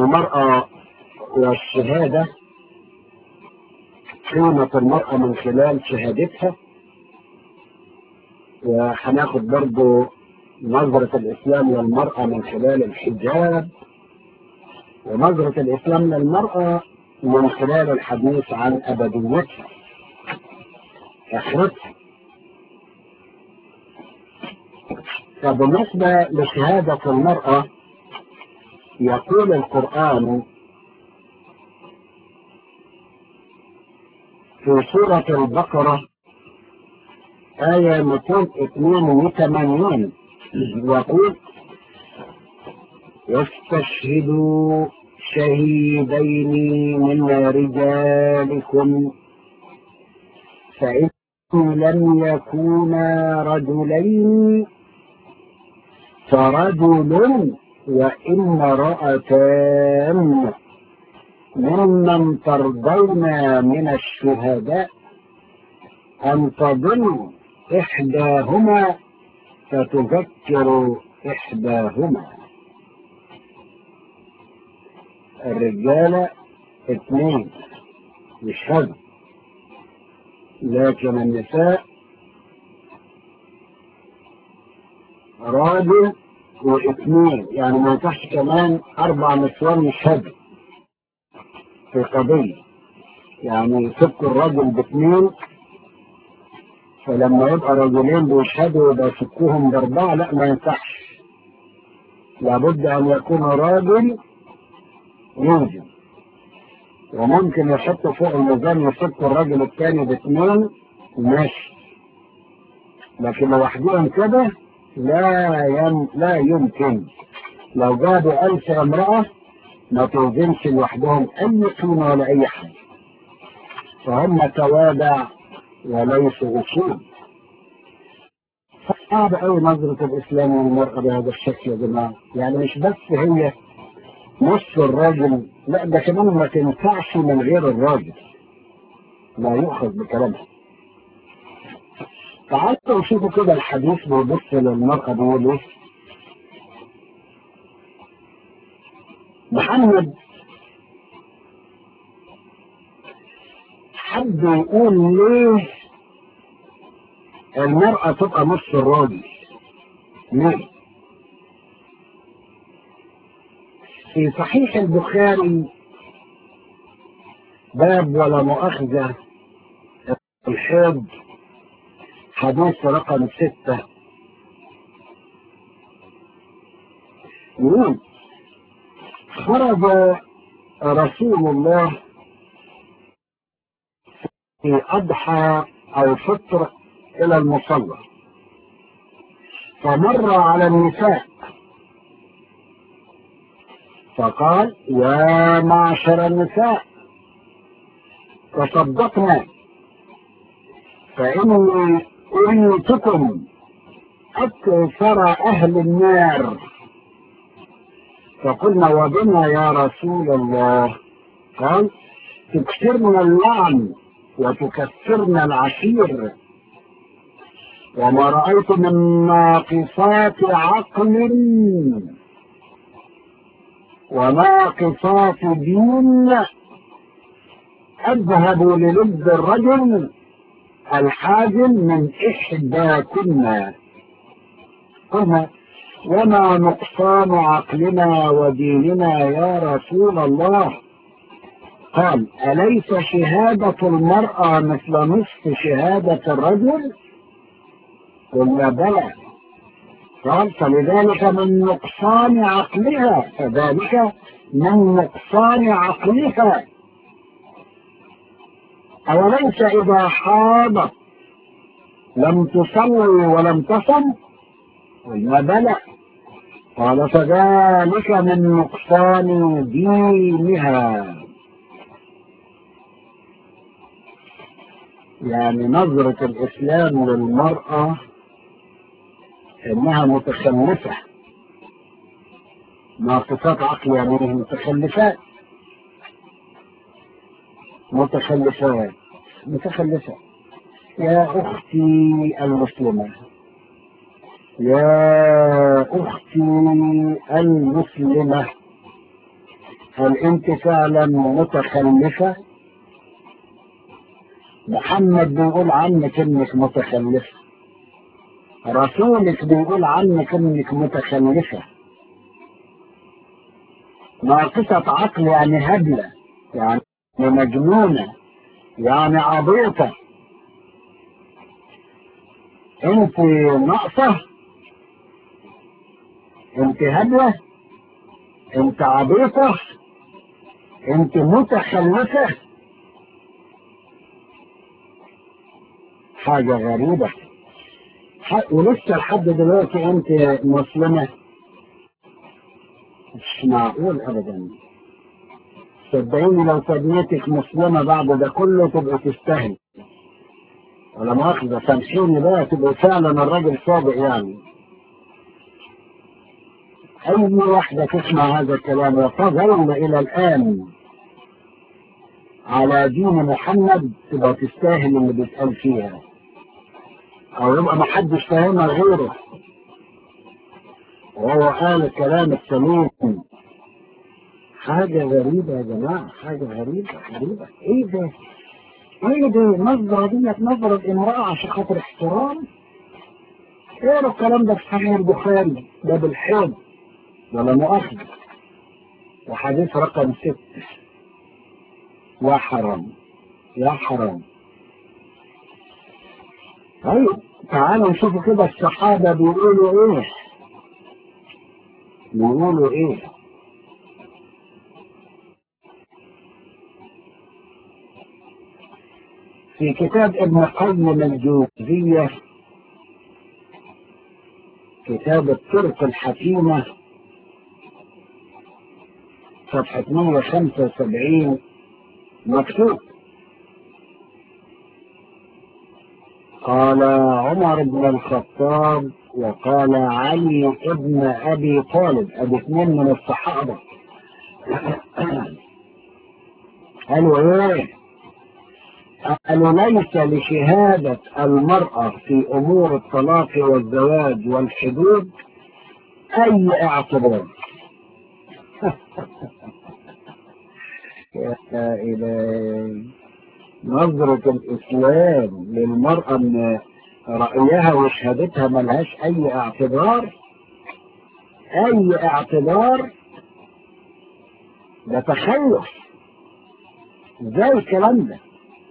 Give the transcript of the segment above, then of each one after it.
المرأة والشهادة قيمة المرأة من خلال شهادتها وهناخد برضو نظرة الإسلام للمرأة من خلال الحجاب ونظرة الإسلام للمرأة من خلال الحديث عن أبديتها آخرتها فبالنسبة لشهادة المرأة يقول القرآن في سورة البقرة آية 282 يقول واستشهدوا شهيدين من رجالكم فإن لم يكونا رجلين فرجل وإن امرأتان ممن ترضون من الشهداء أن تضل إحداهما فتذكر إحداهما الرجالة اثنين يشهدوا لكن النساء راجل واثنين يعني ما ينفعش كمان أربع نسوان يشهدوا في قضية يعني يسكوا الرجل باثنين فلما يبقى رجلين بيشهدوا يبقى يسكوهم بأربعة لا ما ينفعش لابد أن يكون راجل يوجد وممكن يحطوا فوق الميزان يسكوا الراجل الثاني باثنين ماشي لكن لوحدهم كده لا يم لا يمكن لو جابوا ألف امرأة ما توزنش لوحدهم أي قيمة ولا أي حاجة فهم توابع وليسوا أصول صعب أوي نظرة الإسلام للمرأة بهذا الشكل يا جماعة يعني مش بس هي نص الراجل لا ده كمان ما تنفعش من غير الراجل لا يؤخذ بكلامها تعالوا شوفوا كده الحديث بيبص للمرأة بيقول ايه محمد حد يقول ليه المرأة تبقى نص الراجل ليه في صحيح البخاري باب ولا مؤاخذة الحج حديث رقم ستة يقول خرج رسول الله في أضحى أو فطر إلى المصلى فمر على النساء فقال يا معشر النساء تصدقنا فإني أريتكم أكثر أهل النار فقلنا وبنا يا رسول الله قال تكثرنا اللعن وتكثرنا العشير وما رأيت من ناقصات عقل وناقصات دين أذهب للب الرجل الحاجم من إحداكن قلنا وما نقصان عقلنا وديننا يا رسول الله قال أليس شهادة المرأة مثل نصف شهادة الرجل قلنا بلى قال فلذلك من نقصان عقلها فذلك من نقصان عقلها أوليس إذا حاضت لم تصلي ولم تصم قلنا بلى قال فذلك من نقصان دينها يعني نظرة الإسلام للمرأة إنها متخلفة ناقصات عقل يعني متخلفات متخلفات متخلفة يا أختي المسلمة يا أختي المسلمة هل انت فعلا متخلفة محمد بيقول عنك انك متخلفة رسولك بيقول عنك انك متخلفة ناقصة عقل يعني هبلة يعني مجنونة يعني عبيطة انت ناقصة انت هبلة انت عبيطة انت متخلفة حاجة غريبة ولسه لحد دلوقتي انت مسلمة مش معقول ابدا صدقيني لو تبنيتك مسلمة بعد ده كله تبقى تستاهل ولا مؤاخذة سامحيني بقى تبقى فعلا الراجل صادق يعني أي واحدة تسمع هذا الكلام وتظل إلى الآن على دين محمد تبقى تستاهل اللي بيتقال فيها أو يبقى محدش فاهمها غيره وهو قال الكلام السليم حاجة غريبة يا جماعة حاجة غريبة غريبة ايه ده ايه ده النظرة ديت نظرة امرأة عشان خاطر احترام ايه الكلام ده في صحيح البخاري ده بالحب ولا مؤاخذة وحديث رقم ست يا حرام يا حرام طيب تعالوا نشوفوا كده الصحابة بيقولوا ايه بيقولوا ايه في كتاب ابن قيم الجوزية كتاب الطرق الحكيمة صفحة 175 مكتوب قال عمر بن الخطاب وقال علي ابن ابي طالب ابي اثنين من الصحابه قالوا ايه قالوا ليس لشهادة المرأة في أمور الطلاق والزواج والحدود أي اعتبار يا إلهي نظرة الإسلام للمرأة أن رأيها وشهادتها ملهاش أي اعتبار أي اعتبار ده تخلف ازاي الكلام ده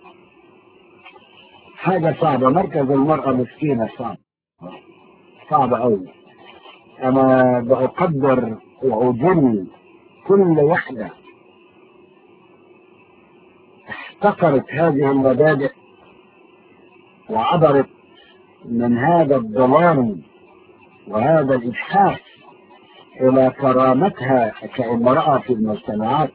حاجة صعبة مركز المرأة مسكينة صعب صعبة أوي أنا بقدر وأجل كل وحدة احتقرت هذه المبادئ وعبرت من هذا الظلام وهذا الإجحاف إلى كرامتها كامرأة في المجتمعات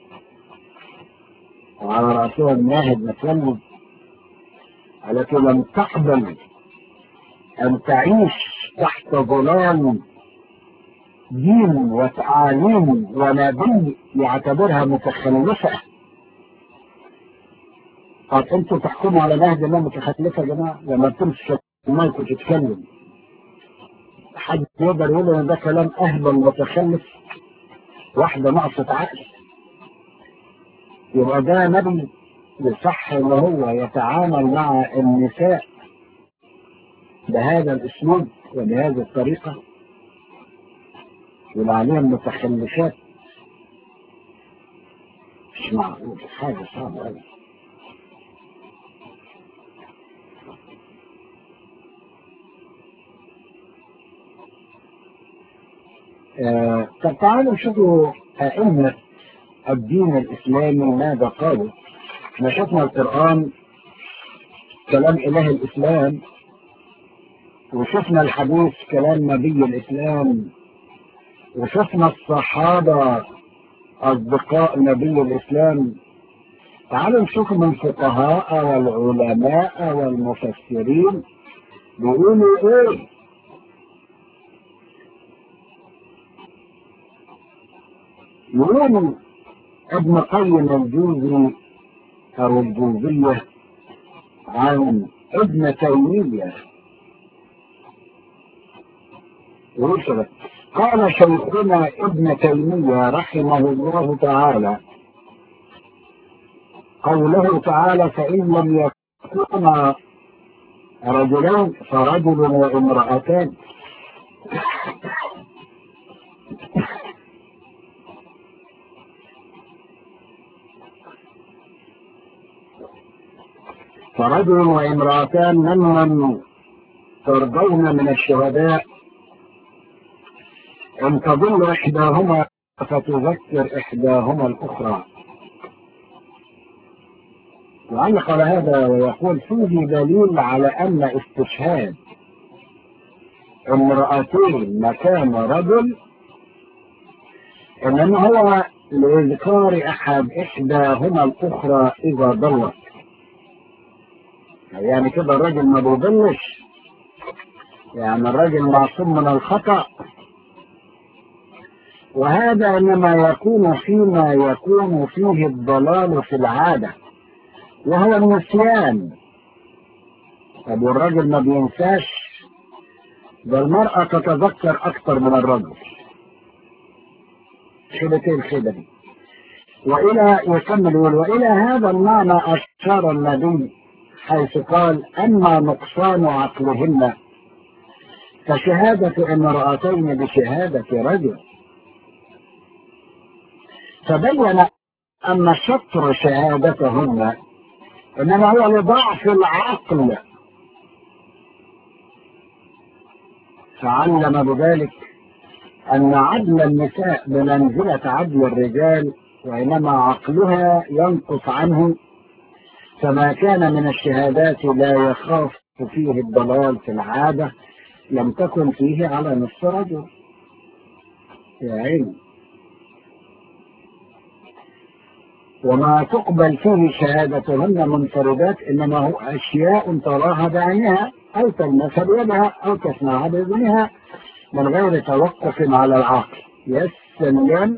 وعلى رأسهم ناهد متولد التي لم تقبل أن تعيش تحت ظلام دين وتعاليم ونبي يعتبرها متخلفة طب انتوا تحكموا على نهج الله متخلفة يا جماعة لما تمسك المايك وتتكلم حد يقدر يقول ان ده كلام اهبل متخلف واحدة ناقصة عقل يبقى ده نبي يصح ان هو يتعامل مع النساء بهذا الاسلوب وبهذه الطريقة يبقى عليهم متخلفات مش معقول حاجة صعبة أوي آه، طب تعالوا نشوفوا أئمة الدين الإسلامي ماذا قالوا احنا شفنا القرآن كلام إله الإسلام وشفنا الحديث كلام نبي الإسلام وشفنا الصحابة أصدقاء نبي الإسلام تعالوا نشوف من الفقهاء والعلماء والمفسرين بيقولوا إيه يقول ابن قيم الجوزي أو الجوزية عن ابن تيمية يقول كده قال شيخنا ابن تيمية رحمه الله تعالى قوله تعالى فإن لم يكونا رجلين فرجل وامرأتان فرجل وامرأتان ممن ترضون من الشهداء أن تضل إحداهما فتذكر إحداهما الأخرى وعلق على هذا ويقول فيه دليل على أن استشهاد امرأتين مكان رجل إنما هو لإذكار أحد إحداهما الأخرى إذا ضلت يعني كده الراجل ما بيضلش يعني الراجل معصوم من الخطأ وهذا إنما يكون فيما يكون فيه الضلال في العادة وهو النسيان طب والراجل ما بينساش ده المرأة تتذكر أكثر من الرجل خيبتين الخيبة دي وإلى يكمل يقول وإلى هذا المعنى أشار النبي حيث قال أما نقصان عقلهن فشهادة امرأتين بشهادة رجل فبين أن شطر شهادتهن إنما هو لضعف العقل فعلم بذلك أن عدل النساء بمنزلة عدل الرجال وإنما عقلها ينقص عنه فما كان من الشهادات لا يخاف فيه الضلال في العادة لم تكن فيه على نصف رجل يا عين وما تقبل فيه شهادتهن منفردات إنما هو أشياء تراها بعينها أو تلمسها بيدها أو تسمعها بإذنها من غير توقف على العقل يسلم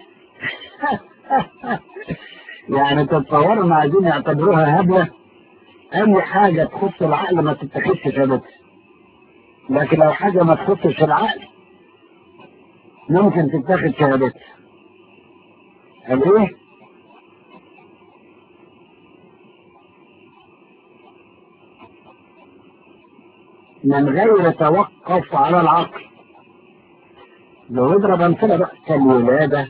يعني تتصور ما عايزين يعتبروها هبلة أي حاجة تخص العقل ما تتخذش شهادتها لكن لو حاجة ما تخصش العقل ممكن تتخذ شهادتها قال ايه؟ من غير توقف على العقل لو نضرب امثله بقى كالولاده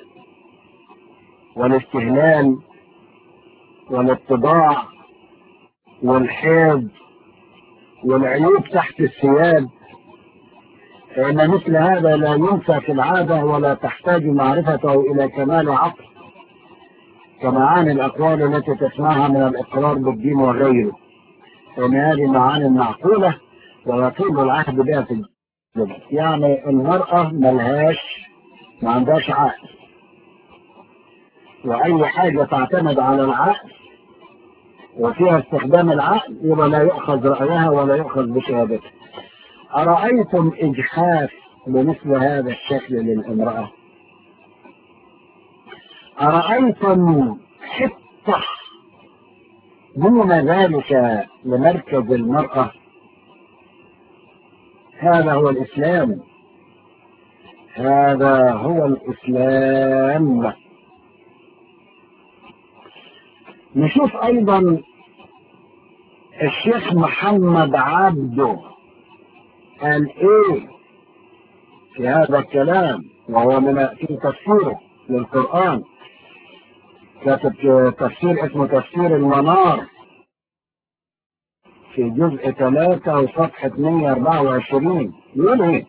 والاستهلال والاتباع والحيض والعيوب تحت الثياب فإن مثل هذا لا ينسى في العادة ولا تحتاج معرفته إلى كمال عقل كمعاني الأقوال التي تسمعها من الإقرار بالدين وغيره فإن هذه معاني معقولة ويطول العهد بها في الجبل يعني المرأة ملهاش ما عندهاش عقل وأي حاجة تعتمد على العقل وفيها استخدام العقل يبقى لا يؤخذ رأيها ولا يؤخذ بشهادتها أرأيتم إجحاف بمثل هذا الشكل للامرأة أرأيتم حطة دون ذلك لمركز المرأة هذا هو الإسلام هذا هو الإسلام نشوف أيضا الشيخ محمد عبده قال إيه في هذا الكلام وهو من في تفسيره للقرآن كتب تفسير اسمه تفسير المنار في جزء ثلاثة وصفحة 124 يقول ايه؟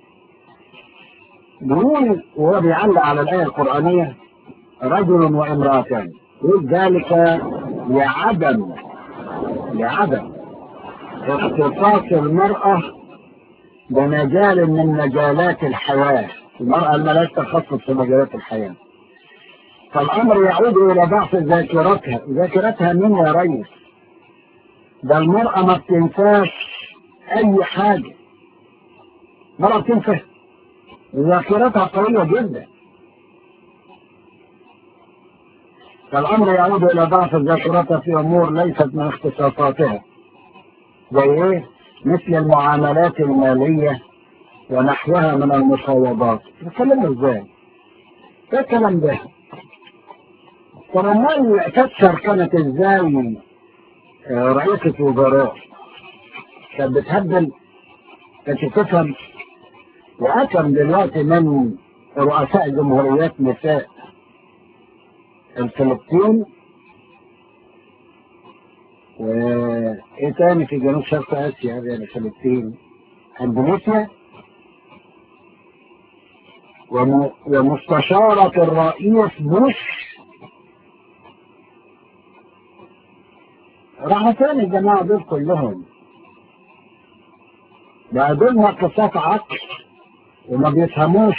بيقول وهو بيعلق على الآية القرآنية رجل وامرأتان يقول ذلك لعدم لعدم اختصاص المرأة بمجال من مجالات الحياة المرأة ملاش تخصص في مجالات الحياة فالأمر يعود إلى ضعف ذاكرتها ذاكرتها من يا ريس ده المرأة ما بتنساش أي حاجة المرأة بتنسى ذاكرتها قوية جدا فالأمر يعود إلى ضعف ذاكرتها في أمور ليست من اختصاصاتها زي إيه؟ مثل المعاملات المالية ونحوها من المفاوضات نتكلم ازاي؟ ايه الكلام ده؟ طب امال تتشر كانت ازاي رئيسة وزراء؟ كانت بتهبل كانت تفهم وأكم دلوقتي من رؤساء جمهوريات نساء الفلبين وايه تاني في جنوب شرق اسيا هذه الفلبين اندونيسيا ومستشارة الرئيس بوش راحوا فين الجماعة دول كلهم؟ بقى دول ناقصات عقل وما بيفهموش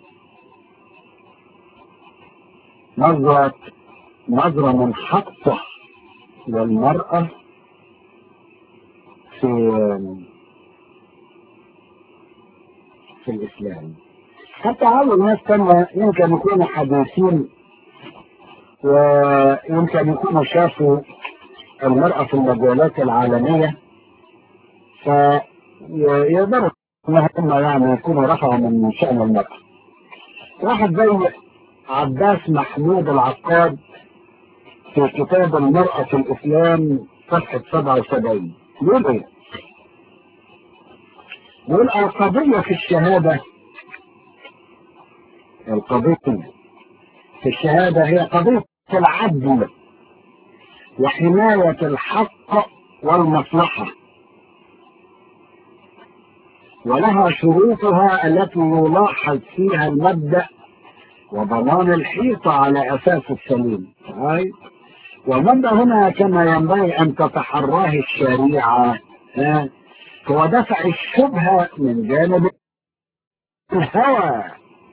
نظرة نظرة منحطة للمرأة في في الإسلام حتى أول ناس كانوا يمكن يكونوا حديثين ويمكن يكونوا شافوا المرأة في المجالات العالمية فيقدروا ان هم يعني يكونوا رفعوا من شأن المرأة. واحد زي عباس محمود العقاد في كتاب المرأة في الإسلام صفحة 77 يقول إيه؟ يقول القضية في الشهادة القضية في الشهادة هي قضية العدل وحماية الحق والمصلحة ولها شروطها التي يلاحظ فيها المبدأ وضمان الحيطة على أساس السليم هاي والمبدأ هنا كما ينبغي أن تتحراه الشريعة ها هو دفع الشبهة من جانب الهوى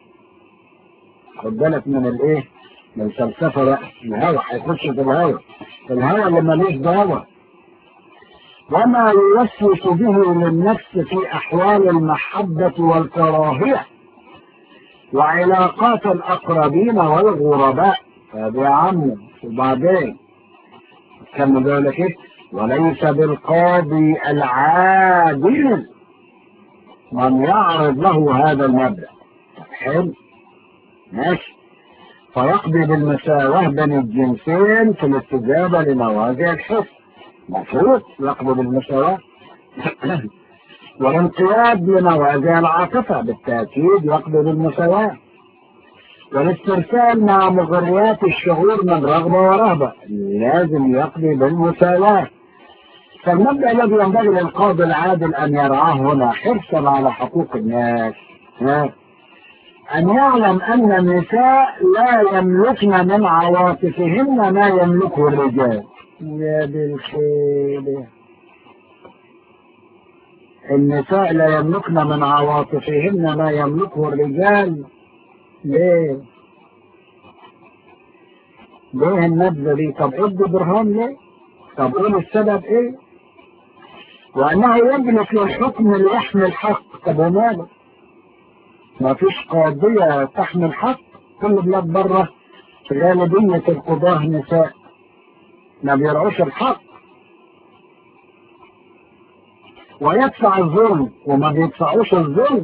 خد بالك من الايه من الفلسفة بقى الهوى هيخش في الهوى الهوى اللي ملوش دعوة وما يوسوس به للنفس في أحوال المحبة والكراهية وعلاقات الأقربين والغرباء طب يا عم وبعدين كم ذلك ايه وليس بالقاضي العادل من يعرض له هذا المبدأ حلو ماشي فيقضي بالمساواة بين الجنسين في الاستجابة لمواجع الحكم مفروض يقضي بالمساواة والانقياد لمواجع العاطفة بالتأكيد يقضي بالمساواة والاسترسال مع مغريات الشعور من رغبة ورهبة لازم يقضي بالمساواة فالمبدأ الذي ينبغي للقاضي العادل أن يرعاه هنا حرصا على حقوق الناس ها أن يعلم أن النساء لا يملكن من عواطفهن ما يملكه الرجال يا بالخير النساء لا يملكن من عواطفهن ما يملكه الرجال ليه؟ ليه النبذة دي؟ طب ادوا برهان ليه؟ طب قول السبب ايه؟ وانه يملك للحكم ليحمي الحق طب وماله؟ ما فيش قاضية تحمي الحق كل بلاد بره غالبية القضاة نساء ما بيرعوش الحق ويدفع الظلم وما بيدفعوش الظلم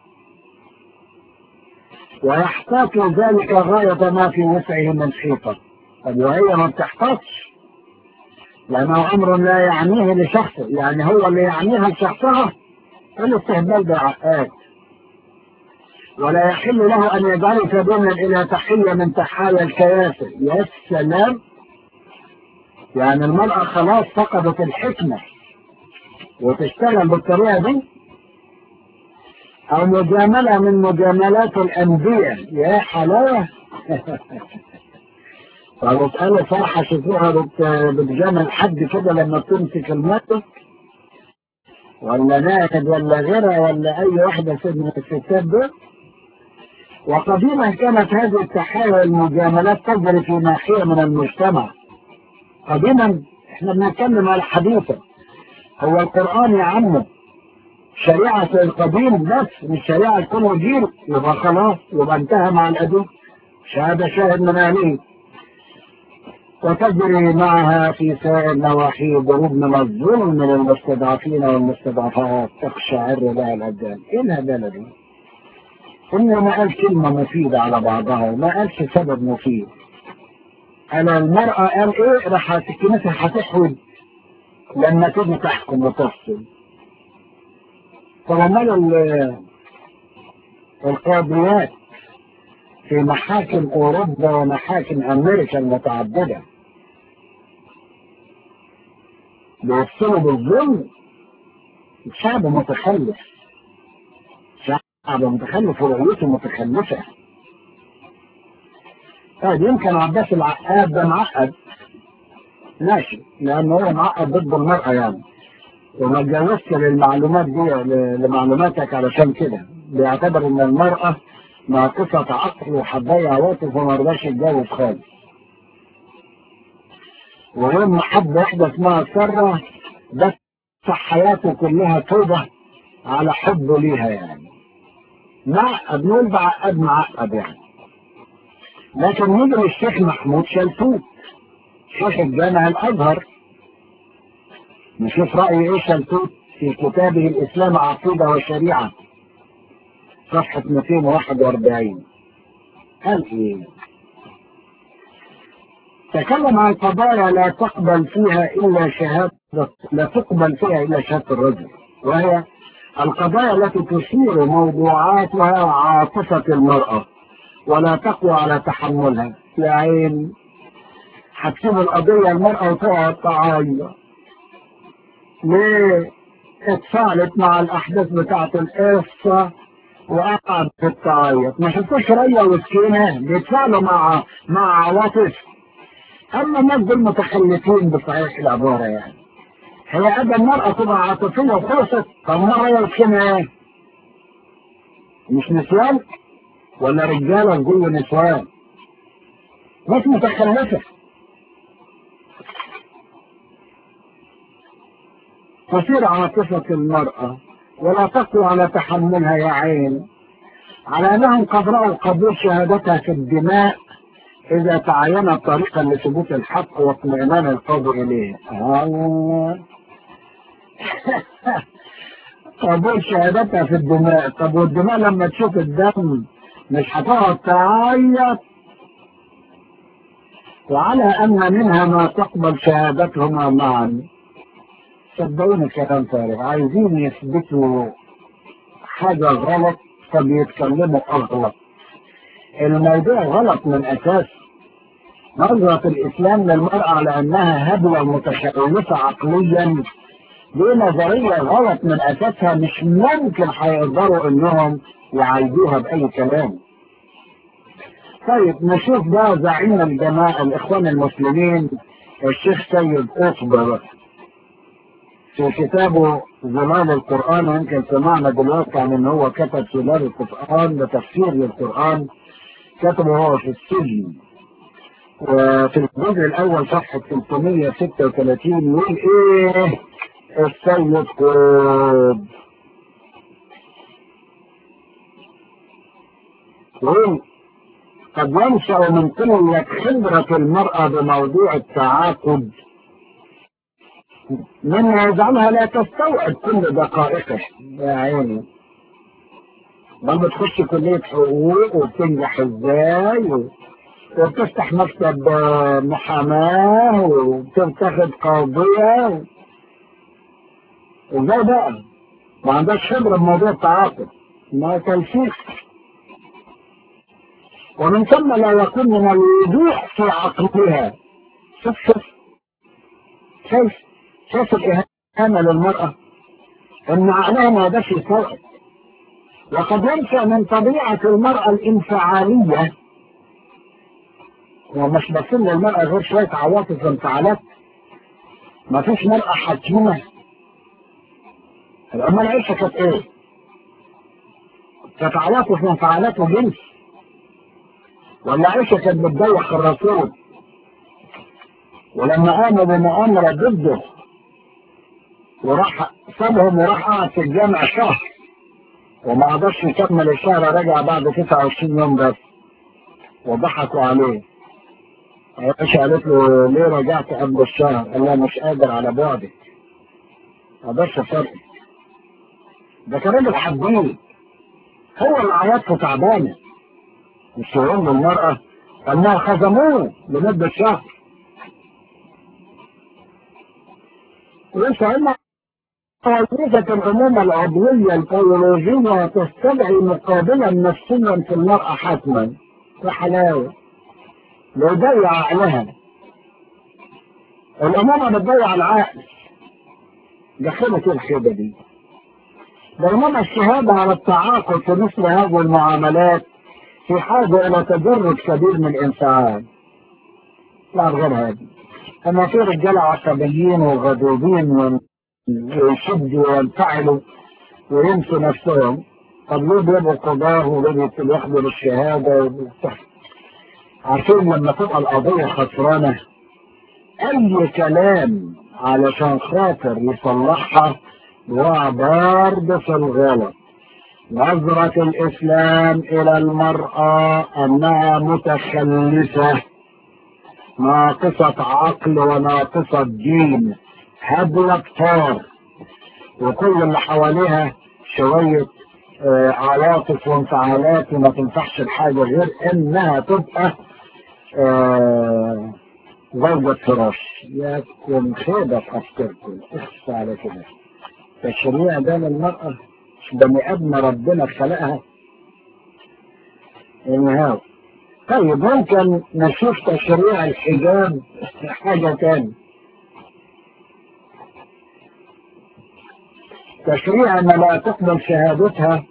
ويحتاط ذلك غاية ما في وسعه من حيطة طب وهي ما بتحتاطش لأنه أمر لا يعنيه لشخصه يعني هو اللي يعنيها لشخصها الاستهبال بعقاد ولا يحل له أن يجعل سبيلا إلى تحية من تحايا الكياسة يا سلام يعني المرأة خلاص فقدت الحكمة وتشتغل بالطريقة دي أو مجاملة من مجاملات الأنبياء يا حلاوة طب اسألوا فرحة شوفوها بتجامل حد كده لما تمسك المسك ولا ناكد ولا غيرها ولا أي واحدة من الستات دول وقديما كانت هذه التحايا والمجاملات تجري في ناحية من المجتمع قديما احنا بنتكلم على الحديثة هو القرآن يا عمو شريعة القديم بس مش شريعة كل جيل يبقى خلاص يبقى انتهى مع القديم شهادة شاهد من أهله وتجري معها في سائر نواحي ضروب من الظلم للمستضعفين والمستضعفات تقشعر لها الابدان ايه الهباله دي؟ انه ما قال كلمه مفيده على بعضها وما قالش سبب مفيد على المرأة قال ايه راح الكنيسة هتحود لما تيجي تحكم وتفصل طب امال القاضيات في محاكم اوروبا ومحاكم امريكا المتعدده بيفصلوا بالظلم شعب متخلف شعب متخلف ورؤيته متخلفه طيب يمكن عباس العقاد ده معقد ماشي لانه هو معقد ضد المرأة يعني وما اتجوزش للمعلومات دي لمعلوماتك علشان كده بيعتبر ان المرأة ناقصة عقل وحباية عواطف وما رضاش يتجوز خالص ويوم ما حب واحدة اسمها سارة بس حياته كلها توبة على حبه ليها يعني معقد نقول بعقد معقد يعني لكن نيجي الشيخ محمود شلتوت شيخ الجامع الازهر نشوف رأي ايه شلتوت في كتابه الاسلام عقيدة وشريعة صفحة 241 قال ايه تكلم عن قضايا لا تقبل فيها الا شهادة لا تقبل فيها الا شهادة الرجل وهي القضايا التي تثير موضوعاتها عاطفة المرأة ولا تقوى على تحملها يا عين هتسيب القضية المرأة وتقعد تعيط ليه؟ اتفاعلت مع الأحداث بتاعت القصة وقعدت تعيط ما شفتوش ريا وسكينة بيتفاعلوا مع مع عواطف أما الناس دول متخلفين بصحيح العبارة يعني هي أدى المرأة تبقى عاطفية وخلصت طب ما ريا وسكينة إيه؟ مش نسوان؟ ولا رجالة جوه نسوان ناس متخلفة تصير عاطفة المرأة ولا تقوى على تحملها يا عين على أنهم قد رأوا قبول شهادتها في الدماء إذا تعينت طريقا لثبوت الحق واطمئنان القاضي إليه آه. قبول شهادتها في الدماء طب والدماء لما تشوف الدم مش هتقعد تعيط وعلى أن منها ما تقبل شهادتهما معا صدقوني كلام فارغ عايزين يثبتوا حاجة غلط فبيتكلموا أغلط الموضوع غلط من أساس نظرة الإسلام للمرأة على أنها هبلة متخلفة عقليا دي نظرية غلط من أساسها مش ممكن هيقدروا إنهم يعالجوها بأي كلام طيب نشوف بقى زعيم الجماعة الإخوان المسلمين الشيخ سيد أصبر في كتابه ظلال القرآن ويمكن سمعنا دلوقتي عن ان هو كتب ظلال القرآن بتفسير للقرآن كتبه هو في السجن وفي الجزء الأول صفحة 336 يقول إيه السيد قطب يقول قد ينشأ من قلة خبرة المرأة بموضوع التعاقد مما يجعلها لا تستوعب كل دقائقه يا عيني بل بتخش كلية حقوق وبتنجح ازاي وبتفتح مكتب محاماة وبتتخذ قاضية ازاي بقى؟ ما عندهاش خبرة بموضوع التعاقد ما تلفيق ومن ثم لا يكون من الوضوح في عقلها شوف شوف شوف شوف الإهانة للمرأة إن عقلها ما يقدرش يستوعب وقد ينشأ من طبيعة المرأة الانفعالية ومش بس للمرأة غير شوية عواطف وانفعالات ما فيش مرأة حكيمة الأمال عيشة كانت إيه؟ كانت عواطف وانفعالات وجنس ولا عيشة كانت بتضيق الرسول ولما قاموا بمؤامرة ضده وراح سابهم وراح قعد في الجامع شهر وما قدرش يكمل الشهر رجع بعد 29 يوم بس وضحكوا عليه عائشة قالت له ليه رجعت قبل الشهر؟ قال لها مش قادر على بعدك ما اقدرش افرق ده كمان الحبيب هو اللي عيادته تعبانه مش يقول للمرأة انها خزموه لمدة شهر ويسألنا وظيفة العمومة العضوية البيولوجية تستدعي مقابلا نفسيا في المرأة حتما وحلاوة بيضيع عقلها الأمومة بتضيع العقل دخلت الخيبة دي بينما الشهادة على التعاقد في مثل هذه المعاملات في حاجة إلى تدرج كبير من الإنسان لا غير هذه أما في رجالة عصبيين وغضوبين ويشدوا وينفعلوا وينسوا نفسهم طب ليه بيبقوا قضاه وليه بياخدوا بالشهادة وبتاع عارفين لما تبقى القضية خسرانة أي كلام علشان خاطر يصلحها هو برضه في الغلط نظرة الإسلام إلى المرأة أنها متخلفة ناقصة عقل وناقصة دين هبلة طار وكل اللي حواليها شوية آه عواطف وانفعالات وما تنفعش الحاجة غير انها تبقى آه زوجة فراش يكون خيبة في افكاركم اخفى على كده التشريع ده للمرأة مش بني ادم ربنا خلقها انهاو طيب ممكن نشوف تشريع الحجاب حاجة تاني تشريع ان لا تقبل شهادتها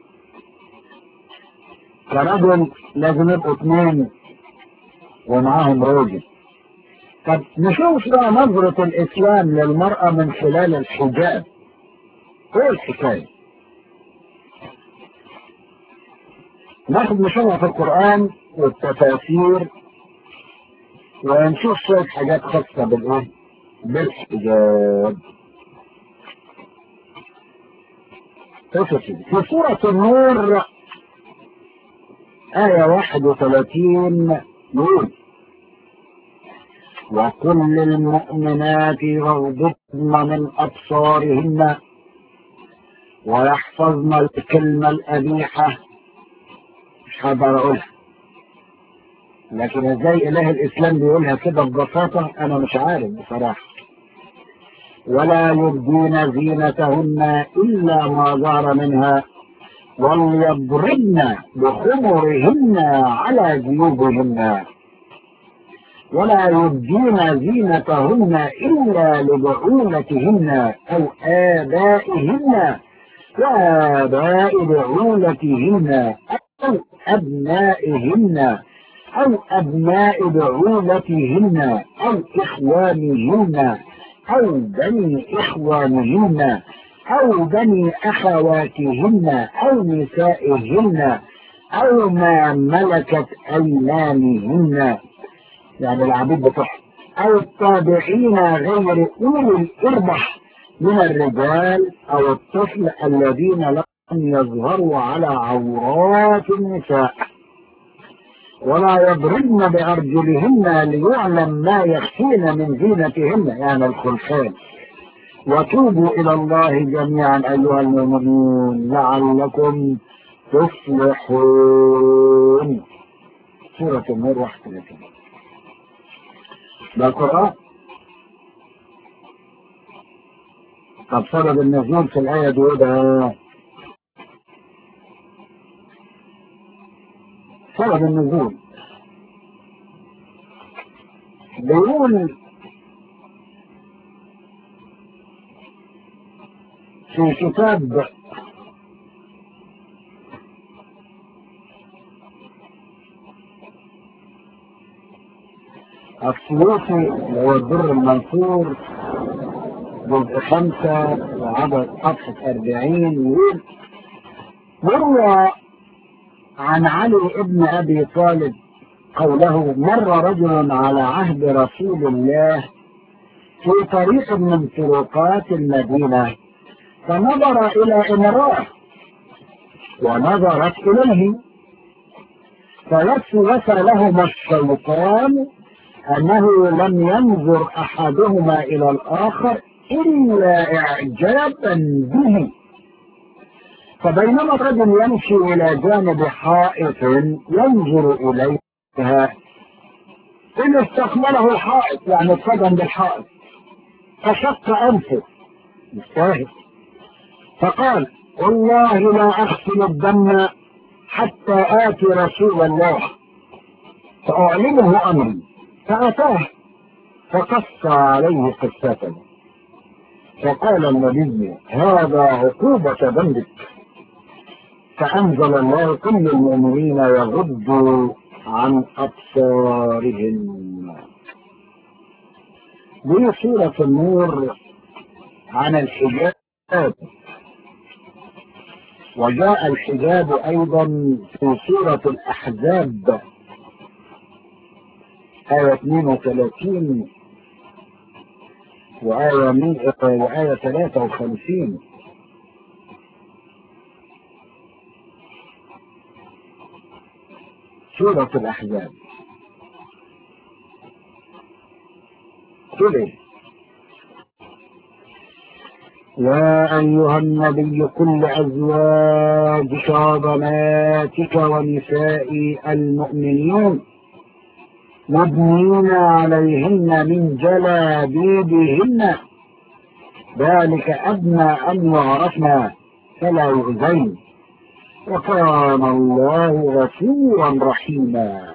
كرجل لازم يبقوا اثنين ومعاهم راجل طب نشوف بقى نظرة الاسلام للمرأة من خلال الحجاب ايه الحكاية ناخد نشوفها في القرآن والتفاسير ونشوف شوية حاجات خاصة بالايه بالحجاب في سورة النور آية 31 يقول وكل للمؤمنات يغضبن من أبصارهن ويحفظن الكلمة القبيحة مش هقدر أقولها لكن ازاي إله الإسلام بيقولها كده ببساطة أنا مش عارف بصراحة ولا يبدين زينتهن إلا ما ظهر منها وليضربن بخمرهن على جيوبهن ولا يبدين زينتهن إلا لبعولتهن أو آبائهن وآباء بعولتهن أو أبنائهن أو أبناء بعولتهن أو إخوانهن أو بني إخوانهن أو بني أخواتهن أو نسائهن أو ما ملكت أيمانهن يعني العبيد بتوعهم أو التابعين غير أولي الإربح من الرجال أو الطفل الذين لم يظهروا على عورات النساء ولا يضربن بأرجلهن ليعلم ما يخفين من زينتهن يعني الخلفان وتوبوا إلى الله جميعا أيها المؤمنون لعلكم تفلحون سورة النور 31 ده القرآن طب سبب النزول في الآية دي ده سبب النزول بيقول في كتاب السيوطي اللي هو الدر المنصور جزء خمسة وعدد صفحة أربعين يقول مروى عن علي ابن أبي طالب قوله مر رجل على عهد رسول الله في طريق من طرقات المدينة فنظر إلى امرأة ونظرت إليه فوسوس لهما الشيطان أنه لم ينظر أحدهما إلى الآخر إلا إعجابا به فبينما الرجل يمشي إلى جانب حائط ينظر إليها إن استقبله الحائط يعني اتصدم بالحائط فشق أنفه مستاهل فقال والله لا أغسل الدم حتى آتي رسول الله فأعلمه أمري فأتاه فقص عليه قصته فقال النبي هذا عقوبة ذنبك فأنزل الله كل المؤمنين يغضوا عن أبصارهم دي سورة النور عن الحجاب وجاء الحجاب أيضا في سورة الأحزاب آية 32 وآية مي... وآية 53 سورة الأحزاب كده يا أيها النبي كل أزواجك وبناتك ونساء المؤمنين يبنين عليهن من جلابيبهن ذلك أدنى أن يعرفن فلا يؤذين وكان الله غفورا رحيما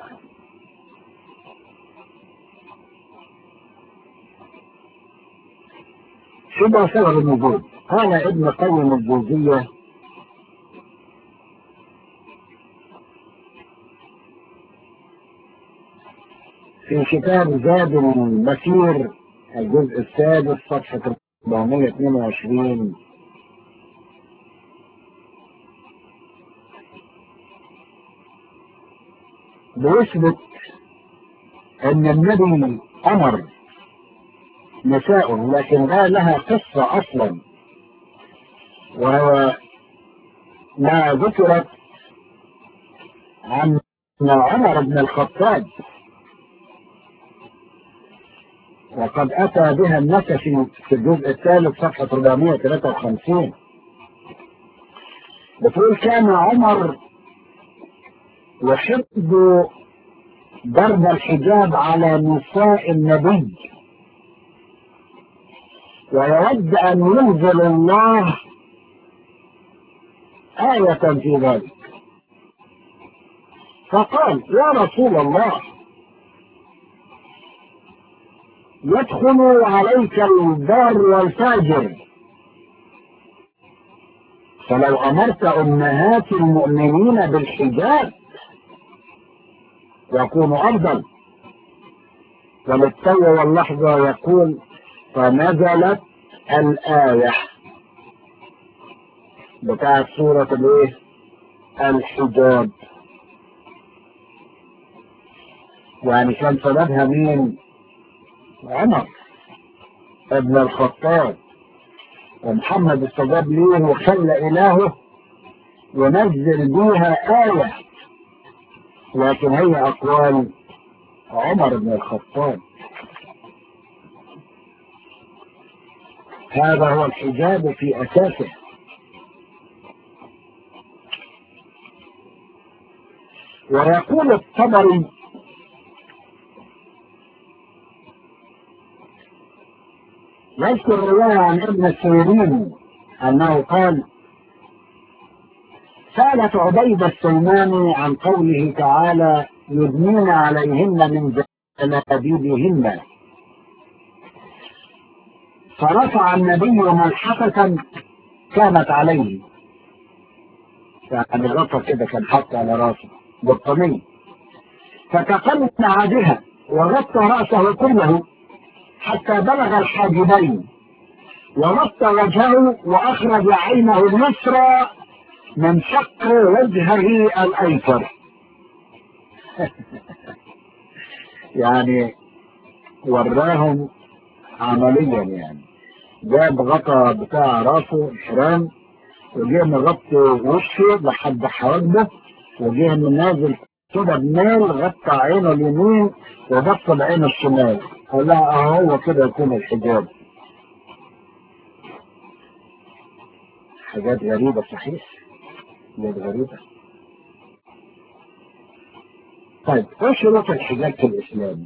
شبه سبب النزول قال ابن قيم الجوزية في كتاب زاد المسير الجزء السادس صفحة 422 بيثبت ان النبي امر نساء لكن قال لها قصة اصلا وهو ما ذكرت عن عمر بن الخطاب وقد اتى بها النسفي في الجزء الثالث صفحة 453 بتقول كان عمر يحب ضرب الحجاب على نساء النبي ويود أن ينزل الله آية في ذلك فقال يا رسول الله يدخل عليك البار والفاجر فلو أمرت أمهات المؤمنين بالحجاب يكون أفضل وللتو واللحظة يقول فنزلت الآية بتاعت سورة الايه الحجاب يعني كان سببها مين عمر ابن الخطاب ومحمد استجاب ليه وخلى إلهه ينزل بيها آية لكن هي أقوال عمر بن الخطاب هذا هو الحجاب في أساسه ويقول الطبري يذكر رواية عن ابن سيرين أنه قال سألت عبيدة السلماني عن قوله تعالى يدنين عليهن من جلابيبهن فرفع النبي ملحفة كانت عليه يعني غطى كده كان حط على راسه بطانية فتقنع بها وغطى رأسه كله حتى بلغ الحاجبين وغطى وجهه وأخرج عينه اليسرى من شق وجهه الأيسر يعني وراهم عمليا يعني جاب غطا بتاع راسه الحرام وجه مغطي وشه لحد حواجبه وجه نازل كده بميل غطى عينه اليمين وبص بعينه الشمال قال لها اهو كده يكون الحجاب حاجات غريبة صحيح حاجات غريبة طيب ايه شروط الحجاب في الاسلام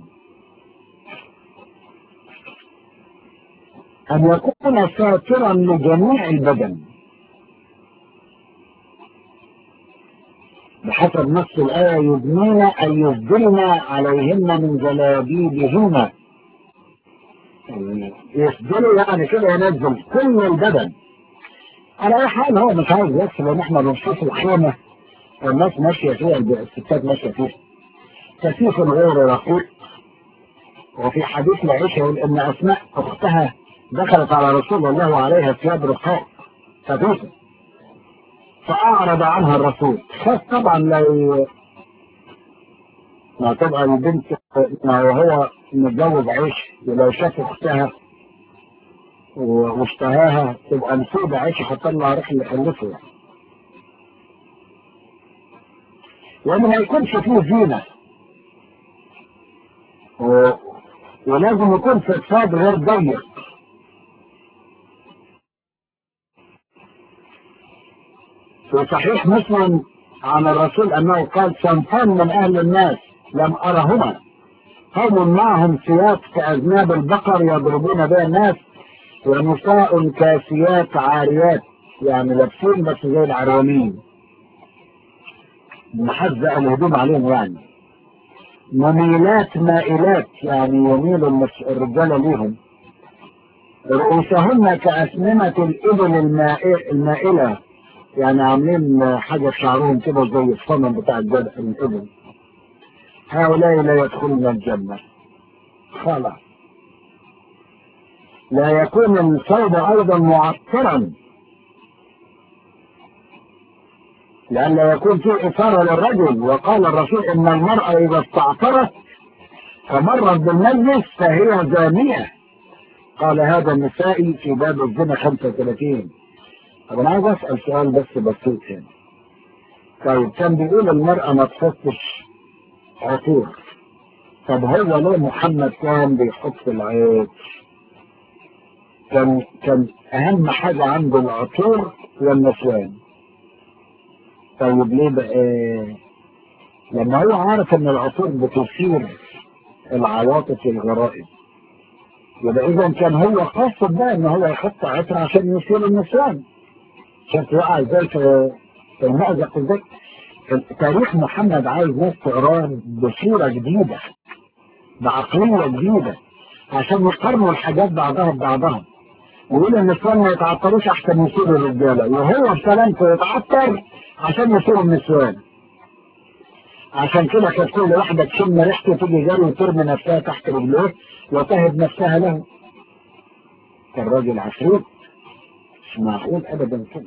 ان يكون ساترا لجميع البدن بحسب نص الآية يدنين أن يفضلن عليهن من جلابيبهن يفضلوا يعني كده ينزل كل البدن على أي حال هو مش عايز يكسب لأن احنا بنشوف الخيمة الناس ماشية فيها الستات ماشية فيها كثيف غير رقيق وفي حديث لعيشة يقول إن أسماء أختها دخلت على رسول الله وعليها ثياب رقاق خفيفة فأعرض عنها الرسول خاف طبعا لو ما تبقى البنت ما وهو متجوز عيش ولو شاف اختها واشتهاها تبقى مصيبة عيش هتطلع روح اللي خلفه يعني. وما يكونش فيه زينة و... ولازم يكون في اقتصاد غير ضيق في صحيح مسلم عن الرسول انه قال صنفان من اهل الناس لم ارهما قوم معهم سياط كاذناب البقر يضربون بها الناس ونساء كاسيات عاريات يعني لابسين بس زي العرانين محزق الهدوم عليهم يعني مميلات مائلات يعني يميل الرجال ليهم رؤوسهن كأسنمة الإبل المائلة يعني عاملين حاجة في شعرهم كده زي الصنم بتاع الجبل الإبل هؤلاء لا يدخلون الجنة خلاص لا يكون الثوب أيضا معطرا لئلا يكون فيه إثارة للرجل وقال الرسول إن المرأة إذا استعطرت فمرت بالمجلس فهي زانية قال هذا النسائي في باب الزنا 35 طب أنا عايز أسأل سؤال بس بسيط هنا طيب كان بيقول المرأة ما تحطش عطور طب هو ليه محمد كان بيحط العطر كان كان أهم حاجة عنده العطور والنسوان طيب ليه بقى لما هو عارف ان العطور بتثير العواطف والغرائز يبقى اذا كان هو قاصد بقى ان هو يحط عطر عشان يثير النسوان عشان توقع ازاي في في المأزق ازاي تاريخ محمد عايز ناس تقراه بصورة جديدة بعقلية جديدة عشان يقارنوا الحاجات بعضها ببعضها ويقول النسوان ما يتعطروش احسن يصيروا الرجاله وهو بسلامته يتعطر عشان يصيروا النسوان عشان كده كانت كل واحده تشم ريحته تيجي جري وترمي نفسها تحت رجليه وتهب نفسها له كان راجل عفريت مش معقول ابدا كده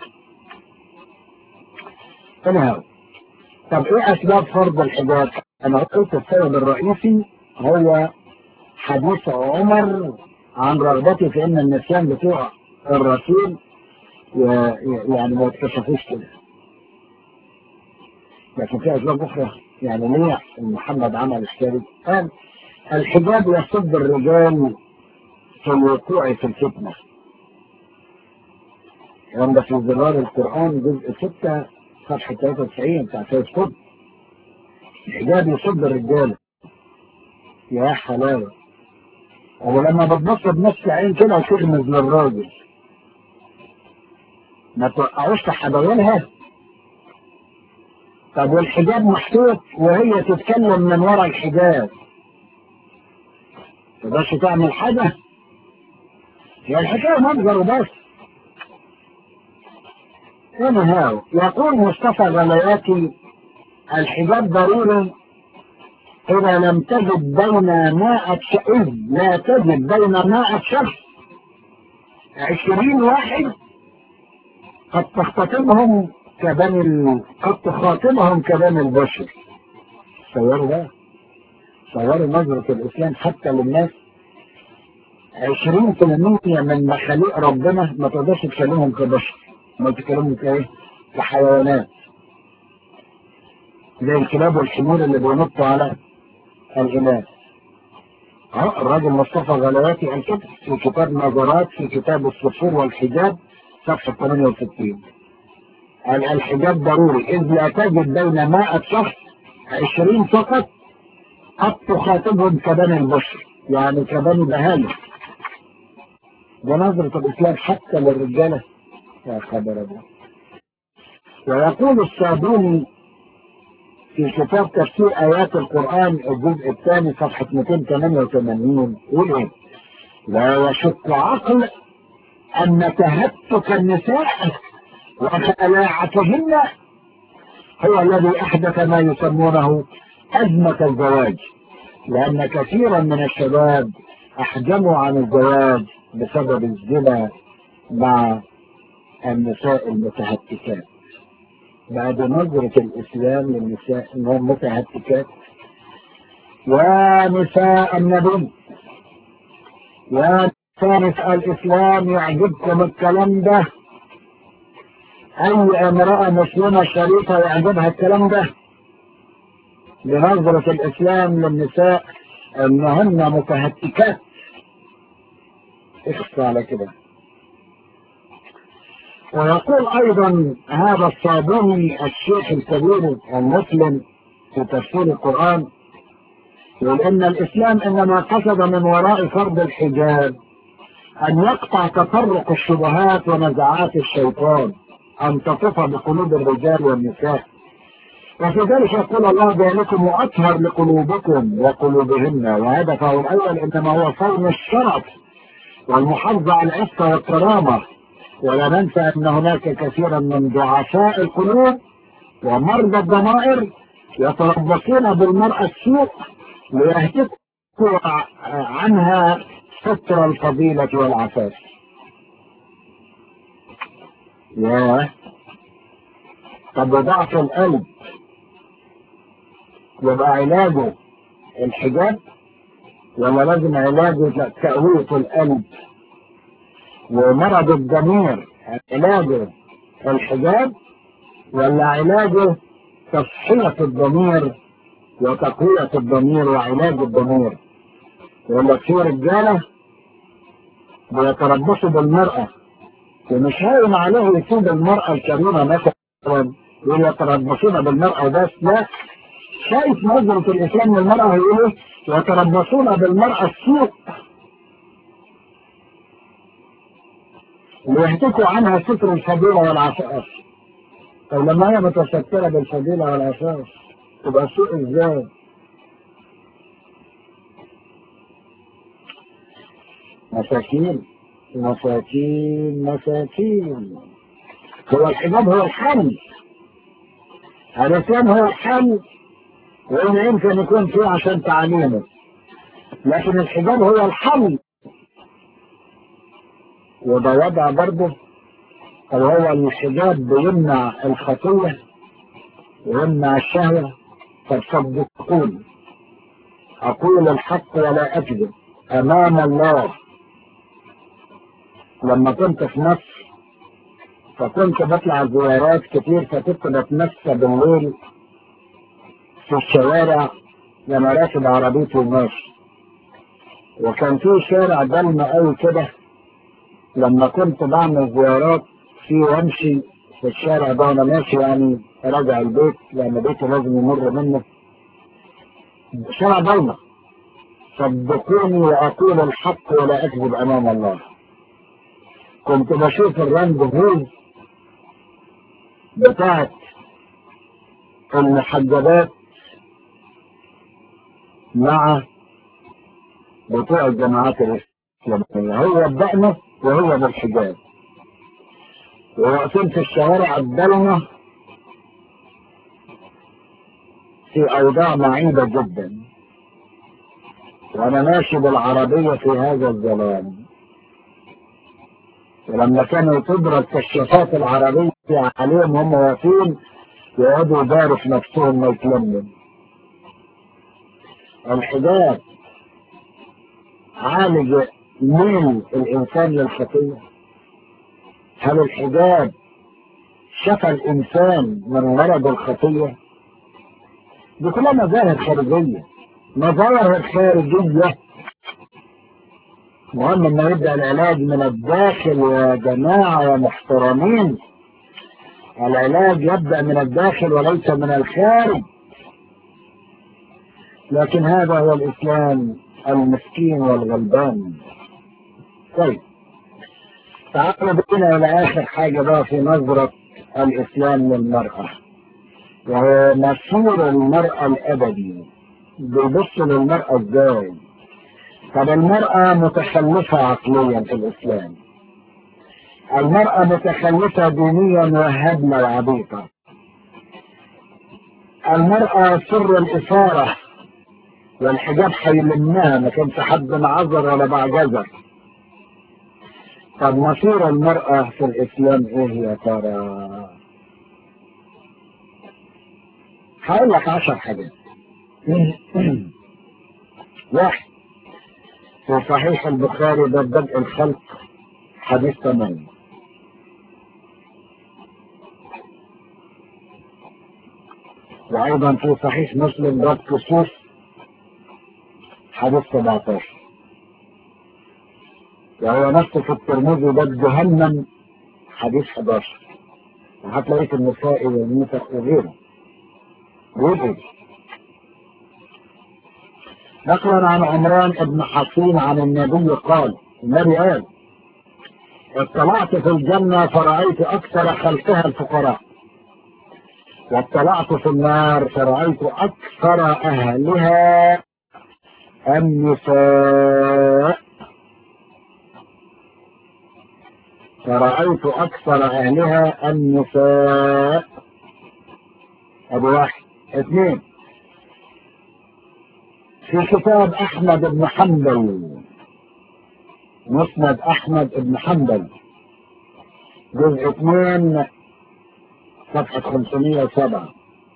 anyhow طب ايه اسباب فرض الحجاب؟ انا قلت السبب الرئيسي هو حديث عمر عن رغبته في ان النسيان بتوع الرسول يعني ما يتكشفوش كده لكن في اسباب اخرى يعني ليه محمد عمل الشرك قال الحجاب يصد الرجال في الوقوع في الفتنه الكلام في زرار القران جزء 6 صفحه 93 بتاع سيد قطب الحجاب يصد الرجال يا حلاوه ولما بتبص بنفس عين كده وتغمز للراجل ما توقعوش في حبايلها طب والحجاب محطوط وهي تتكلم من ورا الحجاب تقدرش تعمل حاجة هي الحكاية منظر بس هنا يقول مصطفى غلياتي الحجاب ضروري إذا لم تجد بين مائة إذ لا تجد بين مائة شخص عشرين واحد قد تختطبهم كبني ال... قد تخاطبهم كبني البشر تصوروا بقى تصوروا نظرة الإسلام حتى للناس عشرين في المية من مخاليق ربنا ما تقدرش تكلمهم كبشر ما تكلمهم كايه كحيوانات زي الكلاب والحمور اللي بينطوا على الإناث اه الراجل مصطفى غلواتي قال كده في كتاب نظرات في كتاب الصفور والحجاب صفحة 68 قال الحجاب ضروري إذ لا تجد بين 100 شخص 20 فقط قد تخاطبهم كبني البشر يعني كبني بهائم ده نظرة الإسلام حتى للرجالة يا خبر الله ويقول الصابوني في كتاب تفسير آيات القرآن الجزء الثاني صفحة 288 يقول إيه؟ لا يشك عقل أن تهتك النساء وخلاعتهن هو الذي أحدث ما يسمونه أزمة الزواج لأن كثيرا من الشباب أحجموا عن الزواج بسبب الزنا مع النساء المتهتكات بعد نظرة الإسلام للنساء أنهم متهتكات ونساء النبي يا نساء الإسلام يعجبكم الكلام ده أي امرأة مسلمة شريفة يعجبها الكلام ده بنظرة الإسلام للنساء أنهن متهتكات اخفى على كده ويقول أيضا هذا الصابوني الشيخ الكبير المسلم في تفسير القرآن يقول إن الإسلام إنما قصد من وراء فرض الحجاب أن يقطع تفرق الشبهات ونزعات الشيطان أن تطف بقلوب الرجال والنساء وفي ذلك يقول الله ذلكم وأطهر لقلوبكم وقلوبهن وهدفه الأول إنما هو صون الشرف والمحافظة على العفة والكرامة ولا ننسى أن هناك كثيرا من ضعفاء القلوب ومرضى الضمائر يتربصون بالمرأة السوء ليهتكوا عنها ستر الفضيلة والعفاف ياه طب وضعف القلب يبقى علاجه الحجاب ولا لازم علاجه تقوية القلب ومرض الضمير علاجه الحجاب ولا علاجه تصحية الضمير وتقوية الضمير وعلاج الضمير ولا في رجالة بيتربصوا بالمرأة ومش هاين عليه يسيب المرأة الكريمة مثلا ويتربصون بالمرأة بس لا شايف نظرة الإسلام للمرأة يقول يتربصون بالمرأة السوء ويهتكوا عنها ستر الفضيلة والعفاف طب لما هي متسترة بالفضيلة والعفاف تبقى سوء ازاي؟ مساكين مساكين مساكين هو الحجاب هو الحل الإسلام هو الحل وإن يمكن يكون فيه عشان تعليمه لكن الحجاب هو الحل وده وضع برضه أو هو الحجاب بيمنع الخطية ويمنع الشهوة فتصدقون أقول الحق ولا أكذب أمام الله لما كنت في مصر فكنت بطلع زيارات كتير فكنت بتمشى بالليل في الشوارع لما راكب عربيتي وماشي وكان في شارع ضلمة قوي كده لما كنت بعمل زيارات فيه وامشي في الشارع ده وانا ماشي يعني راجع البيت لان بيتي لازم يمر منه شارع ضلمة صدقوني واقول الحق ولا اكذب امام الله كنت بشوف الراند هوز بتاعت المحجبات مع بتوع الجماعات الإسلامية هو بدأنا وهو بالحجاب وواقفين في الشوارع الضلمة في أوضاع معيبة جدا وأنا ماشي بالعربية في هذا الظلام ولما كانوا تبرى الكشافات العربية عليهم هم واقفين يقعدوا يداروا في نفسهم ما يتلموا الحجاب عالج ميل الإنسان للخطية هل الحجاب شفى الإنسان من مرض الخطية دي كلها مظاهر خارجية مظاهر خارجية مهم ان يبدأ العلاج من الداخل يا جماعة يا محترمين العلاج يبدأ من الداخل وليس من الخارج لكن هذا هو الإسلام المسكين والغلبان طيب تعالوا بينا إلى آخر حاجة بقى في نظرة الإسلام للمرأة وهو مصير المرأة الأبدي بيبص للمرأة إزاي طب المرأة متخلفة عقليا في الإسلام المرأة متخلفة دينيا وهبلة وعبيطة المرأة سر الإثارة والحجاب هيلمها ما كانش حد معذر ولا بعجزر طب مصير المرأة في الإسلام إيه يا ترى؟ هقول لك عشر حاجات واحد في صحيح البخاري ده بدء الخلق حديث ثمانية وأيضا في صحيح مسلم باب كسوف حديث 17 وهو نفسه في الترمذي باب جهنم حديث 11 وهتلاقيه في النسائي والنسخ وغيره وغيره نقلا عن عمران بن حصين عن النبي قال النبي قال اطلعت في الجنة فرأيت أكثر خلقها الفقراء واطلعت في النار فرأيت أكثر أهلها النساء فرأيت أكثر أهلها النساء أبو واحد اثنين في كتاب أحمد بن حنبل مسند أحمد بن حنبل جزء اثنين صفحة 507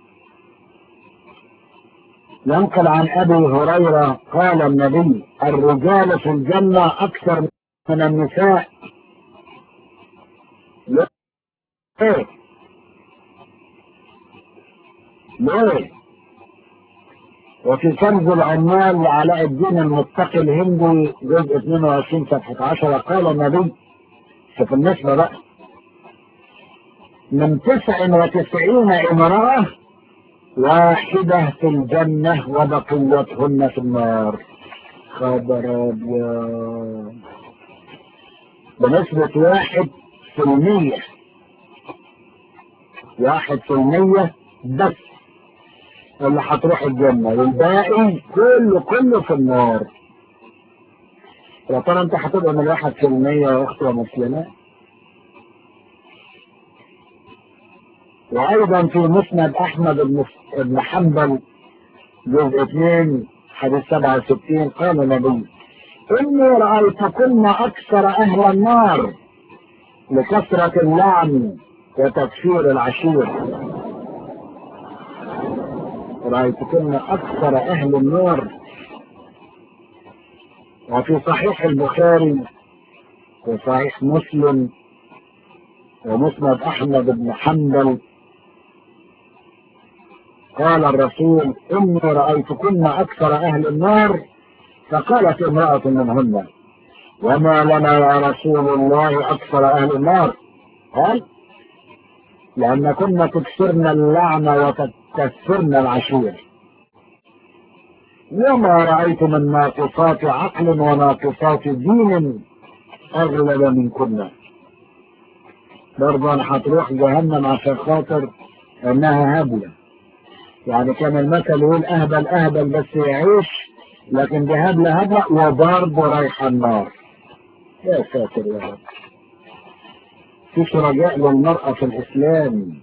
ينقل عن أبي هريرة قال النبي الرجال في الجنة أكثر من النساء ليه؟ ليه؟ وفي كنز العمال لعلاء الدين المتقي الهندي جزء 22 صفحة 10 قال النبي شوف النسبة بقى من 99 امرأة واحدة في الجنة وبقيتهن في النار خبر أبيض بنسبة واحد في المية واحد في المية بس اللي هتروح الجنة والباقي كله كله في النار يا ترى انت هتبقى من واحد في المية يا اختي مسلمة وايضا في مسند احمد بن حنبل جزء 2 حديث 67 قال النبي اني رايتكن اكثر اهل النار لكثرة اللعن وتكفير العشير رأيتكن أكثر أهل النار وفي صحيح البخاري وصحيح مسلم ومسند أحمد بن حنبل قال الرسول إني رأيتكن أكثر أهل النار فقالت امرأة منهن وما لنا يا رسول الله أكثر أهل النار قال لأن كنا تكسرن اللعنة وتكسرن العشير وما رأيت من ناقصات عقل وناقصات دين أغلب منكن برضه هتروح جهنم عشان خاطر انها هبلة يعني كان المثل يقول اهبل اهبل بس يعيش لكن دي هبلة هبلة وبرضه رايحة النار يا ساتر يا رب فيش رجاء للمرأة في الإسلام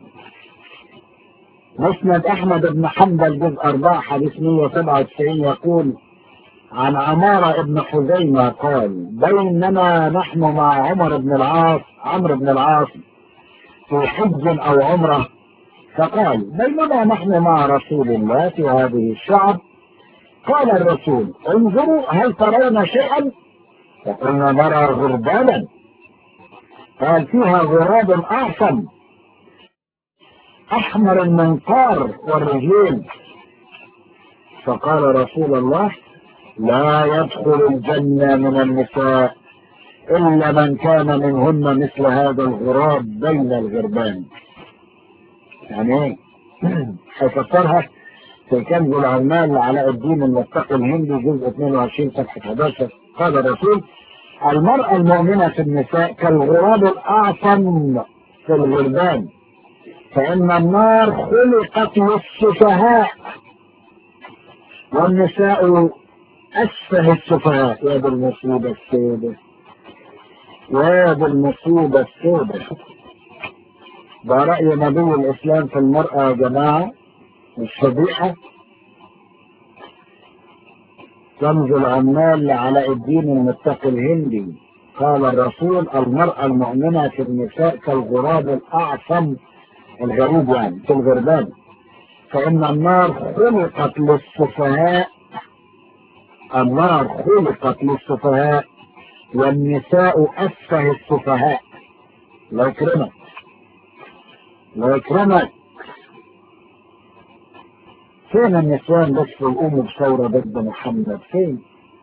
مسند أحمد بن حنبل جزء أربعة حديث 197 يقول عن عمارة بن حزيمة قال بينما نحن مع عمر بن العاص عمرو بن العاص في حج أو عمرة فقال بينما نحن مع رسول الله في هذه الشعب قال الرسول انظروا هل ترون شيئا فقلنا نرى غربانا قال فيها غراب أعصم أحمر المنقار والرجلين فقال رسول الله لا يدخل الجنة من النساء إلا من كان منهن مثل هذا الغراب بين الغربان يعني ايه هيفسرها في كنز العمال لعلاء الدين المتقي الهندي جزء 22 صفحة 11 قال الرسول المرأة المؤمنة في النساء كالغراب الأعصم في الغربان فإن النار خلقت للسفهاء والنساء أسفه السفهاء يا ذا المصيبة السوداء يا ذا المصيبة السوداء ده رأي نبي الإسلام في المرأة يا جماعة مش فضيحة كنز العمال لعلاء الدين المتقي الهندي قال الرسول المرأة المؤمنة في النساء كالغراب الأعصم الغريب يعني في الغربان فإن النار خلقت للسفهاء النار خلقت للسفهاء والنساء أسفه السفهاء لا يكرمك لا يكرمك فين النسوان بس يقوموا بثورة ضد محمد فين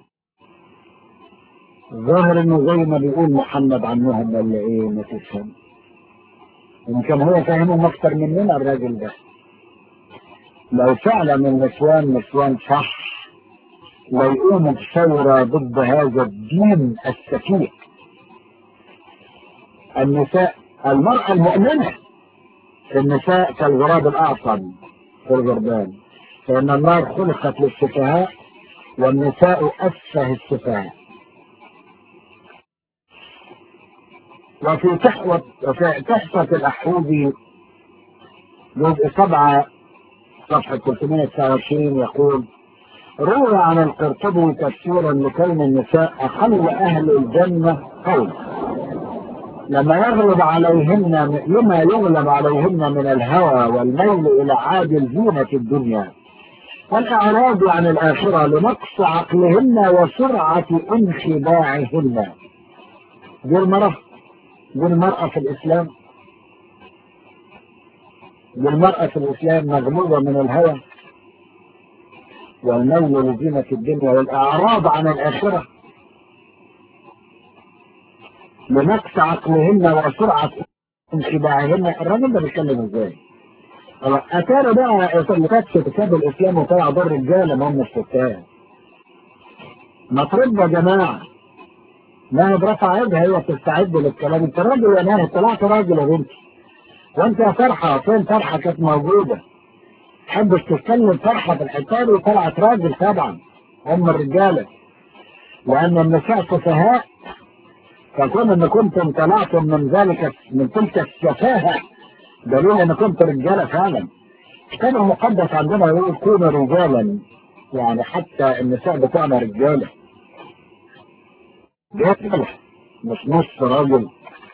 ظاهر انه زي ما بيقول محمد عنهم ولا ايه ما تفهم يمكن هو فاهمهم اكتر مننا الراجل ده لو فعلا النسوان نسوان صح لو يقوموا بثورة ضد هذا الدين السفيه النساء المرأة المؤمنة النساء كالغراب الأعصم في الغربان فإن النار خلقت للسفهاء والنساء أسفه السفهاء وفي تحوة وفي تحفة الأحوذي جزء سبعة صفحة 329 يقول روى عن القرطبي تفسيرا لكلم النساء أقل أهل الجنة قول لما يغلب عليهن لما يغلب عليهن من الهوى والميل إلى عادل زينة الدنيا والإعراض عن الآخرة لنقص عقلهن وسرعة انخداعهن دي المرأة دي المرأة في الإسلام دي المرأة في الإسلام مغلوبة من الهوى والميل لزينة الدنيا والإعراض عن الآخرة لنقص عقلهن وسرعة انخداعهن الراجل ده بيتكلم ازاي؟ اتاري بقى اللي كانت في كتاب الاسلام وطلع دور رجاله ما هم الستات ما ترد يا جماعه ما برفع ايدها هي تستعد للكلام انت راجل يا ناهي طلعت راجل يا بنتي وانت يا فرحه فين فرحه كانت موجوده تحبش تتكلم فرحه في الحكايه دي طلعت راجل طبعا هم الرجاله لان النساء سفهاء فكون ان كنتم طلعتم من ذلك من تلك السفاهه دليل ان كنت رجاله فعلا كان المقدس عندنا يقول كونوا رجالا يعني حتى النساء بتوعنا رجاله رجاله مش نص راجل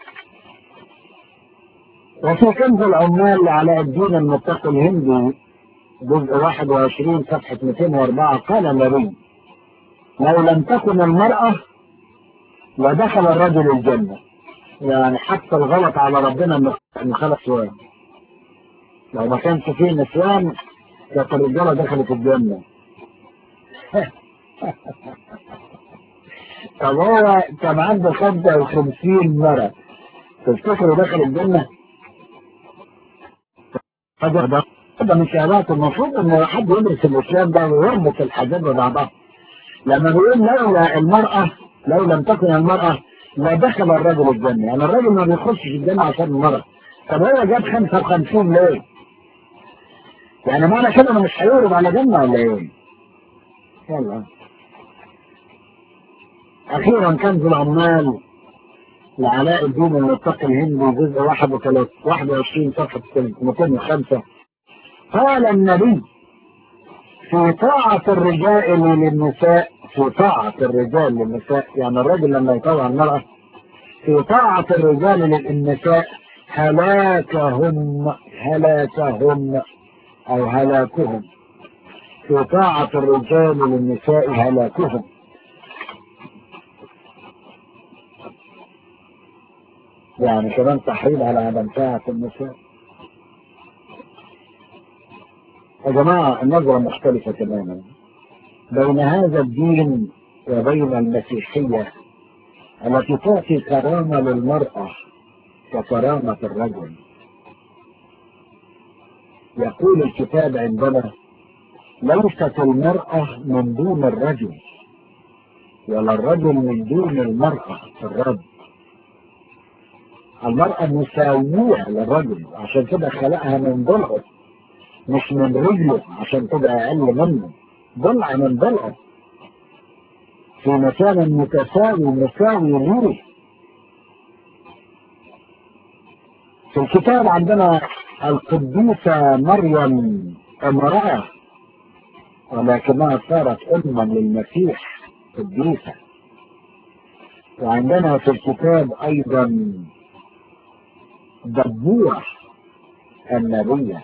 وفي كنز العمال لعلاء الدين المتقي الهندي جزء 21 صفحة 204 قال النبي لو لم تكن المرأة ودخل الرجل الجنة يعني حتى الغلط على ربنا انه خلق سؤال لو ما كانش فيه نسوان كانت الرجالة دخلت الجنة طب هو كان عنده 55 مرة تفتكروا دخل الجنة؟ هذا ده هذا من شهادات المفروض ان حد يدرس الاسلام ده ويربط الحاجات ببعضها لما بيقول لولا المرأة لو لم تكن المرأة لا دخل الرجل الجنة يعني الرجل ما بيخشش الجنة عشان المرأة طب هو جاب 55 ليه؟ يعني معنى كده انه مش هيورد على جنة ولا ايه؟ يلا اخيرا كنز العمال لعلاء الدين المتقي الهندي جزء 21 صفحة 205 قال النبي في طاعة الرجال للنساء في طاعة الرجال للنساء يعني الرجل لما يطوع المرأة في طاعة الرجال للنساء هلاكهم هلاكهم أو هلاكهم في طاعة الرجال للنساء هلاكهم يعني كمان تحريض على عدم طاعة النساء يا جماعة النظرة مختلفة تماما بين هذا الدين وبين المسيحية التي تعطي كرامة للمرأة وكرامة الرجل يقول الكتاب عندنا ليست المرأة من دون الرجل ولا الرجل من دون المرأة في الرب المرأة مساوية للرجل عشان كده خلقها من ضلعه مش من رجله عشان تبقى أقل منه ضلع من ضلعه في مكان متساوي مساوي ليه في الكتاب عندنا القديسة مريم امرأة ولكنها صارت أما للمسيح قديسة وعندنا في الكتاب أيضا دبورة النبية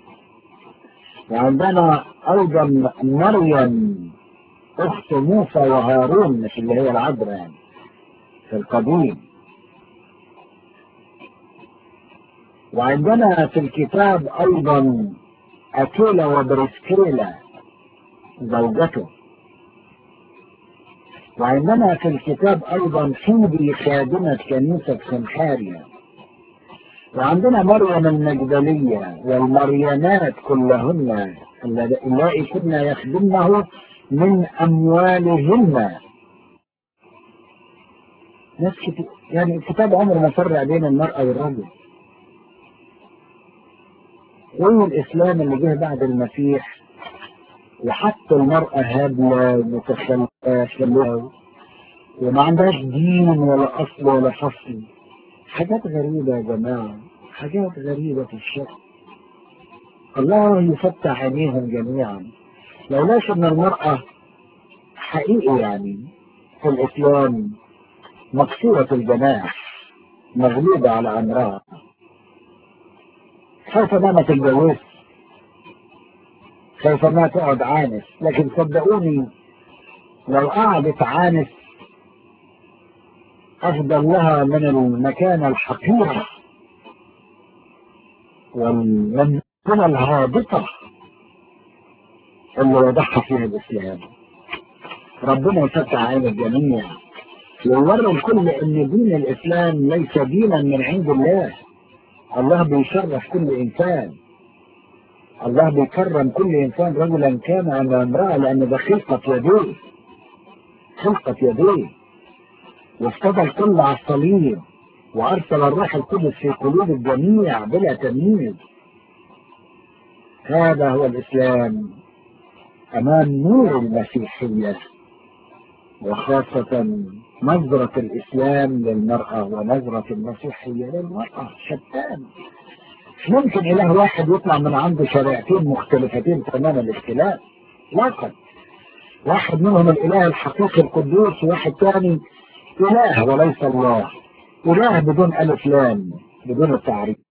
وعندنا أيضا مريم أخت موسى وهارون مش اللي هي العذراء يعني في القديم وعندنا في الكتاب أيضا أكيلا وبرسكيلا زوجته وعندنا في الكتاب أيضا فيبي خادمة كنيسة سنحاريا وعندنا مريم المجدلية والمريمات كلهن اللائي كنا يخدمنه من أموالهن ناس كتير يعني الكتاب عمره ما فرق بين المرأة والرجل وين الإسلام اللي جه بعد المسيح وحتى المرأة هابلة متخلفة وما عندهاش دين ولا أصل ولا فصل حاجات غريبة يا جماعة حاجات غريبة في الشرع الله يفتح عينيهم جميعا لولاش ان المرأة حقيقي يعني في الإسلام مكسورة الجناح مغلوبة على أمرها خايف ما ما تتجوزش خايف ما تقعد عانس لكن صدقوني لو قعدت عانس أفضل لها من المكانة الحقيرة والمنزلة الهابطة اللي وضعها فيها الإسلام ربنا يفتح عين الجميع ويوري الكل ان دين الاسلام ليس دينا من عند الله الله بيشرف كل انسان الله بيكرم كل انسان رجلا كان ام امراه لان ده خلقه يديه خلقه يديه وافتدى الكل على الصليب وارسل الروح القدس في قلوب الجميع بلا تمييز هذا هو الاسلام امام نور المسيحيه وخاصه نظرة الإسلام للمرأة ونظرة المسيحية للمرأة شتان مش ممكن إله واحد يطلع من عنده شريعتين مختلفتين تمام الاختلاف لا واحد منهم الإله الحقيقي القدوس وواحد ثاني إله وليس الله إله بدون ألف لام بدون التعريف